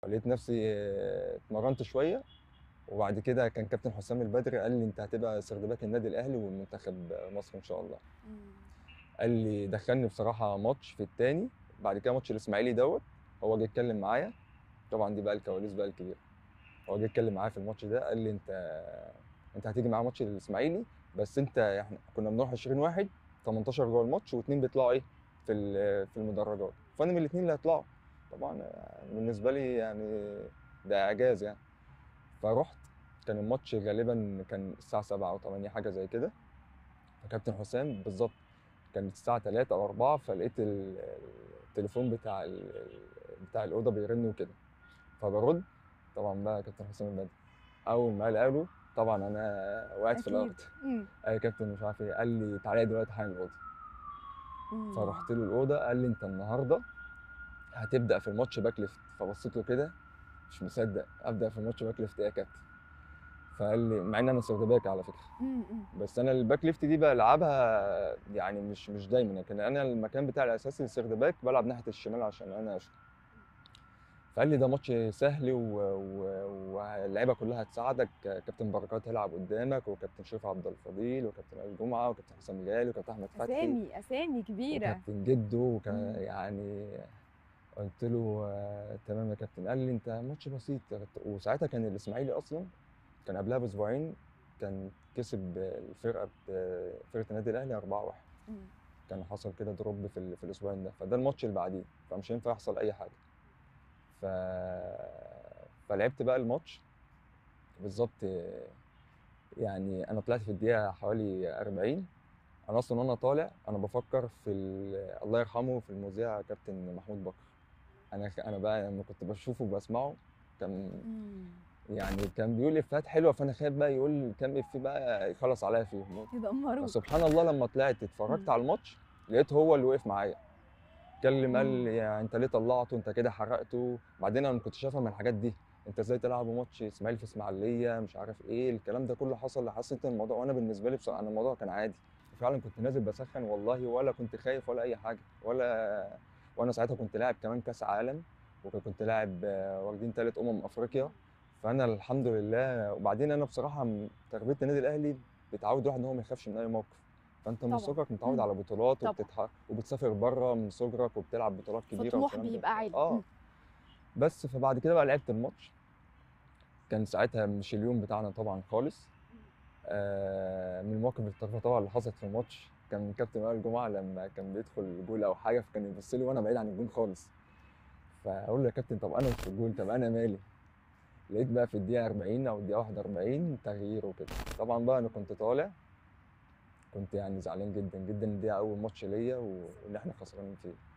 لقيت نفسي آه، اتمرنت شويه وبعد كده كان كابتن حسام البدري قال لي انت هتبقى سردباك النادي الاهلي والمنتخب مصر ان شاء الله قال لي دخلني بصراحه ماتش في التاني بعد كده ماتش الاسماعيلي دوت هو جه يتكلم معايا طبعا دي بقى الكواليس بقى الكبيره هو جه يتكلم معايا في الماتش ده قال لي انت انت هتيجي معايا ماتش الاسماعيلي بس انت احنا كنا بنروح 20 واحد 18 جوه الماتش واثنين بيطلعوا ايه في ال- في المدرجات فانا من الاثنين اللي هيطلعوا طبعا بالنسبه لي يعني ده اعجاز يعني فرحت كان الماتش غالبا كان الساعه 7 او 8 حاجه زي كده فكابتن حسام بالظبط كانت الساعه 3 او 4 فلقيت ال- التليفون بتاع ال- بتاع الاوضه بيرن وكده فبرد طبعا بقى كابتن حسام البدري اول ما قال قالوا طبعا انا وقعت في أكيد. الارض مم. اي كابتن مش عارف ايه قال لي تعالى دلوقتي حالا الاوضه مم. فرحت له الاوضه قال لي انت النهارده هتبدا في الماتش باك ليفت فبصيت له كده مش مصدق ابدا في الماتش باك ليفت ايه يا كابتن فقال لي مع ان انا سيرد باك على فكره مم. مم. بس انا الباك ليفت دي بلعبها يعني مش مش دايما لكن انا المكان بتاعي الاساسي السيرد باك بلعب ناحيه الشمال عشان انا اشوط فقال لي ده ماتش سهل و- و- واللعيبه كلها هتساعدك كابتن بركات هيلعب قدامك وكابتن شريف عبد الفضيل وكابتن علي جمعه وكابتن حسام الجالي وكابتن احمد فتحي اسامي اسامي كبيره وكابتن جدو وكان مم. يعني قلت له آه تمام يا كابتن قال لي انت ماتش بسيط وساعتها كان الاسماعيلي اصلا كان قبلها باسبوعين كان كسب الفرقه بت- فرقه النادي الاهلي 4-1 مم. كان حصل كده دروب في, ال- في الاسبوعين ده فده الماتش اللي بعديه فمش هينفع يحصل اي حاجه ف فلعبت بقى الماتش بالظبط آه، يعني انا طلعت في الدقيقه حوالي 40 انا اصلا وانا طالع انا بفكر في ال- الله يرحمه في المذيع كابتن محمود بكر انا انا بقى لما كنت بشوفه وبسمعه كان مم. يعني كان بيقول افيهات حلوه فانا خايف بقى يقول كام افيه بقى يخلص عليا فيهم يدمروك فسبحان الله لما طلعت اتفرجت مم. على الماتش لقيت هو اللي وقف معايا اتكلم قال مم. لي يعني انت ليه طلعته انت كده حرقته بعدين انا ما كنتش افهم الحاجات دي انت ازاي تلعب ماتش اسماعيل في اسماعيليه مش عارف ايه الكلام ده كله حصل حسيت ان الموضوع وانا بالنسبه لي بصراحه أنا الموضوع كان عادي فعلا كنت نازل بسخن والله ولا كنت خايف ولا اي حاجه ولا وانا ساعتها كنت لاعب كمان كاس عالم وكنت لاعب آه، واخدين ثالث امم افريقيا فانا الحمد لله وبعدين انا بصراحه م- تربيه النادي الاهلي بتعود الواحد ان هو ما يخافش من اي موقف فانت من طبعاً. صغرك متعود مم. على بطولات طبعاً. وبتتح... وبتسافر بره من صغرك وبتلعب بطولات كبيره فطموح والكلام ده. بيبقى عالي اه مم. بس فبعد كده بقى لعبت الماتش كان ساعتها مش اليوم بتاعنا طبعا خالص آه من المواقف الطريفه طبعا اللي حصلت في الماتش كان كابتن وائل جمعه لما كان بيدخل جول او حاجه فكان يبص لي وانا بعيد عن الجول خالص فاقول له يا كابتن طب انا مش في الجول طب انا مالي لقيت بقى في الدقيقه 40 او الدقيقه 41 تغيير وكده طبعا بقى انا كنت طالع كنت يعني زعلان جدا جدا إن دي اول ماتش ليا وان احنا خسرانين فيه